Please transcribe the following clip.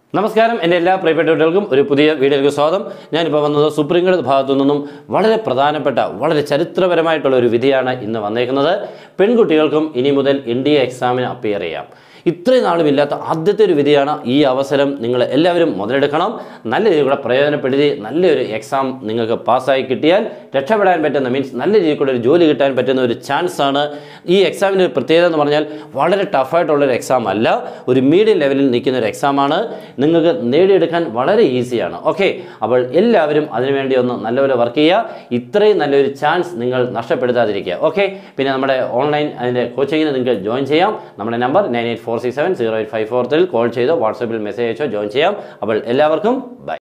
നമസ്കാരം എൻ്റെ എല്ലാ പ്രിയപ്പെട്ട കുട്ടികൾക്കും ഒരു പുതിയ വീഡിയോയിലേക്ക് സ്വാഗതം ഞാനിപ്പോൾ വന്നത് സുപ്രീം കോടതി ഭാഗത്തു നിന്നും വളരെ പ്രധാനപ്പെട്ട വളരെ ചരിത്രപരമായിട്ടുള്ള ഒരു വിധിയാണ് ഇന്ന് വന്നേക്കുന്നത് പെൺകുട്ടികൾക്കും ഇനി മുതൽ ഇന്ത്യ എക്സാമിന് അപ്പിയർ ചെയ്യാം ഇത്രയും നാളും ഇല്ലാത്ത ആദ്യത്തെ ഒരു വിധിയാണ് ഈ അവസരം നിങ്ങൾ എല്ലാവരും മുതലെടുക്കണം നല്ല രീതിയിൽ കൂടെ പ്രയോജനപ്പെടുത്തി നല്ലൊരു എക്സാം നിങ്ങൾക്ക് പാസ്സായി കിട്ടിയാൽ രക്ഷപ്പെടാൻ പറ്റുന്ന മീൻസ് നല്ല രീതിയിൽ കൂടെ ഒരു ജോലി കിട്ടാൻ പറ്റുന്ന ഒരു ചാൻസ് ആണ് ഈ എക്സാമിൻ്റെ ഒരു പ്രത്യേകത എന്ന് പറഞ്ഞാൽ വളരെ ടഫായിട്ടുള്ളൊരു എക്സാം അല്ല ഒരു മീഡിയം ലെവലിൽ നിൽക്കുന്ന ഒരു എക്സാമാണ് നിങ്ങൾക്ക് നേടിയെടുക്കാൻ വളരെ ഈസിയാണ് ഓക്കെ അപ്പോൾ എല്ലാവരും അതിനുവേണ്ടി ഒന്ന് നല്ലപോലെ വർക്ക് ചെയ്യുക ഇത്രയും നല്ലൊരു ചാൻസ് നിങ്ങൾ നഷ്ടപ്പെടുത്താതിരിക്കുക ഓക്കെ പിന്നെ നമ്മുടെ ഓൺലൈൻ അതിൻ്റെ കോച്ചിങ്ങിന് നിങ്ങൾക്ക് ജോയിൻ ചെയ്യാം നമ്മുടെ number nine eight four six seven zero eight five four three call ചെയ്തോ വാട്സപ്പിൽ മെസ്സേജ് അയച്ചോ ജോയിൻ ചെയ്യാം അപ്പോൾ എല്ലാവർക്കും ബൈ